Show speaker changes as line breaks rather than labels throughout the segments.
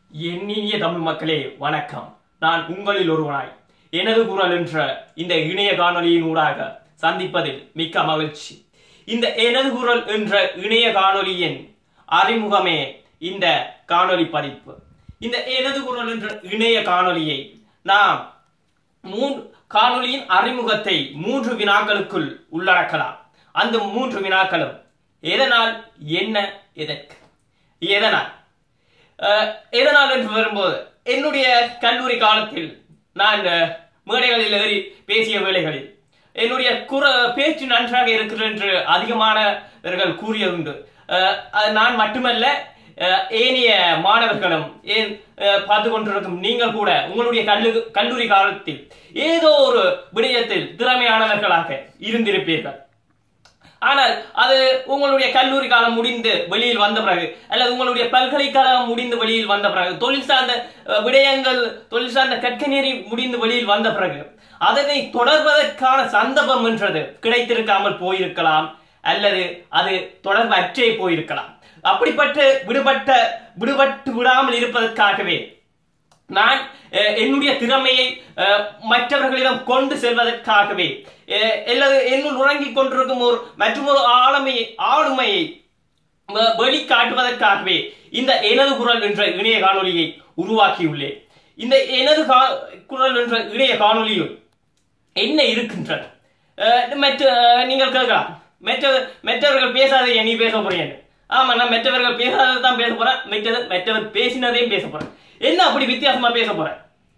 எண்ணிய தமிழ் மக்களே வணக்கம் நான் உங்களில் ஒருவனாய் எனது குரல் என்ற இந்த இணைய காணொளியின் ஊடாக சந்திப்பதில் மிக்க மகிழ்ச்சி இந்த எனது குரல் என்ற இணைய காணொளியின் அறிமுகமே இந்த காணொளி பதிப்பு இந்த எனது குரல் என்ற இணைய காணொளியை நாம் மூன்று காணொளியின் அறிமுகத்தை மூன்று வினாக்களுக்குள் உள்ளடக்கலாம் அந்த மூன்று வினாக்களும் எதனால் என்ன எதற்கு எதனால் அஹ், எதனால் என்று வரும்போது என்னுடைய கல்லூரி காலத்தில் நான் அஹ், மேடைகளில் ஏறி பேசிய வேளைகளில் என்னுடைய குர பேச்சு நன்றாக இருக்கிறது என்று அதிகமானவர்கள் கூறியதுண்டு அஹ், அது நான் மட்டுமல்ல அஹ், ஏனைய மாணவர்களும் ஏன் அஹ், பார்த்து கொண்டிருக்கும் நீங்கள் கூட உங்களுடைய கல்லு கல்லூரி காலத்தில் ஏதோ ஒரு விடயத்தில் திறமையானவர்களாக இருந்திருப்பீர்கள் ஆனால் அது உங்களுடைய கல்லூரி காலம் முடிந்து வெளியில் வந்த பிறகு அல்லது உங்களுடைய பல்கலைக்கழகம் முடிந்து வெளியில் வந்த பிறகு தொழில் சார்ந்த அஹ், விடயங்கள் தொழில் சார்ந்த கற்க நெறி முடிந்து வெளியில் வந்த பிறகு அதனை தொடர்வதற்கான சந்தர்ப்பம் என்றது கிடைத்திருக்காமல் போயிருக்கலாம் அல்லது அது தொடர்பு அற்றே போயிருக்கலாம் அப்படிப்பட்டு விடுபட்ட விடுபட்டு விடாமல் இருப்பதற்காகவே நான் அஹ், என்னுடைய திறமையை அஹ், மற்றவர்களிடம் கொண்டு செல்வதற்காகவே அஹ், அல்லது என்னுள் உறங்கிக் கொண்டிருக்கும் ஒரு மற்றொரு ஆளுமையை ஆளுமையை வ- வெளிக்காட்டுவதற்காகவே இந்த எனது குரல் என்ற இணைய காணொளியை உருவாக்கியுள்ளேன் இந்த எனது கா- குரல் என்ற இணைய காணொளியில் என்ன இருக்கின்றன அஹ், மற்ற அஹ், நீங்கள் கேட்கலாம் மற்ற மற்றவர்கள் பேசாத நீ பேச போறேன் ஆமா நான் மற்றவர்கள் பேசாததை தான் பேச போறேன் மற்றது மற்றவர் பேசினதையும் பேச போறேன் என்ன அப்படி வித்தியாசமா பேச போறேன்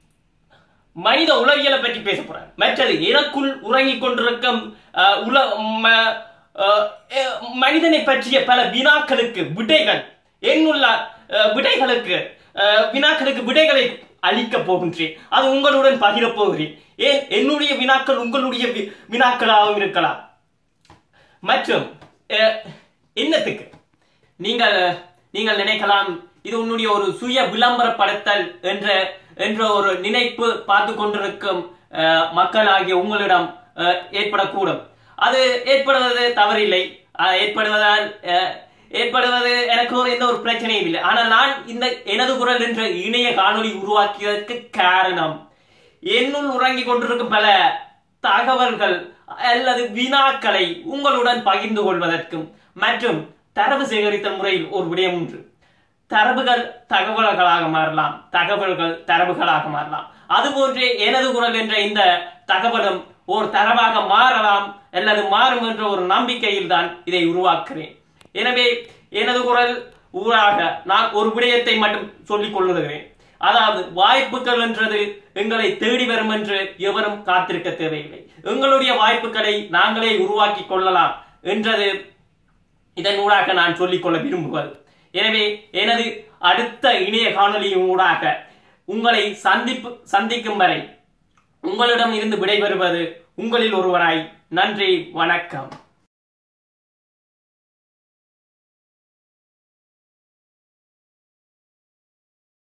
மனித உளவியலை பற்றி பேச போறேன் மற்றது எனக்குள் உறங்கிக் கொண்டிருக்கும் அஹ், உல ம- அஹ், அஹ், மனிதனை பற்றிய பல வினாக்களுக்கு விடைகள் என்னுள்ள அஹ், விடைகளுக்கு அஹ், வினாக்களுக்கு விடைகளை அளிக்கப் போகின்றேன் அது உங்களுடன் பகிரப் போகிறேன் ஏன் என்னுடைய வினாக்கள் உங்களுடைய வி- வினாக்களாகவும் இருக்கலாம் மற்றும் அஹ், என்னத்துக்கு நீங்கள் நீங்கள் நினைக்கலாம் இது உன்னுடைய ஒரு சுய விளம்பரப்படுத்தல் என்ற என்ற ஒரு நினைப்பு பார்த்து கொண்டிருக்கும் அஹ், மக்களாகிய உங்களிடம் அஹ், ஏற்படக்கூடும் அது ஏற்படுவது தவறில்லை அஹ், ஏற்படுவதால் அஹ், ஏற்படுவது எனக்கு ஒரு எந்த ஒரு பிரச்சனையும் இல்லை ஆனால் நான் இந்த எனது குரல் என்ற இணைய காணொளி உருவாக்கியதற்கு காரணம் என்னுள் உறங்கிக் கொண்டிருக்கும் பல தகவல்கள் அல்லது வினாக்களை உங்களுடன் பகிர்ந்து கொள்வதற்கும் மற்றும் தரவு சேகரித்தல் முறையில் ஒரு விடயம் உண்டு தரவுகள் தகவல்களாக மாறலாம் தகவல்கள் தரவுகளாக மாறலாம் அதுபோன்றே எனது குரல் என்ற இந்த தகவலும் ஒரு தரவாக மாறலாம் அல்லது மாறும் என்ற ஒரு நம்பிக்கையில் தான் இதை உருவாக்குகிறேன் எனவே எனது குரல் ஊராக நான் ஒரு விடயத்தை மட்டும் சொல்லிக் கொள்ளுகிறேன் அதாவது வாய்ப்புகள் என்றது எங்களை தேடி வரும் என்று எவரும் காத்திருக்க தேவையில்லை எங்களுடைய வாய்ப்புகளை நாங்களே உருவாக்கி கொள்ளலாம் என்றது இதன் ஊடாக நான் சொல்லிக்கொள்ள விரும்புவது எனவே எனது அடுத்த இணைய காணொலியின் ஊடாக உங்களை சந்திப்பு சந்திக்கும் வரை உங்களிடம் இருந்து விடைபெறுவது உங்களில் ஒருவராய் நன்றி வணக்கம்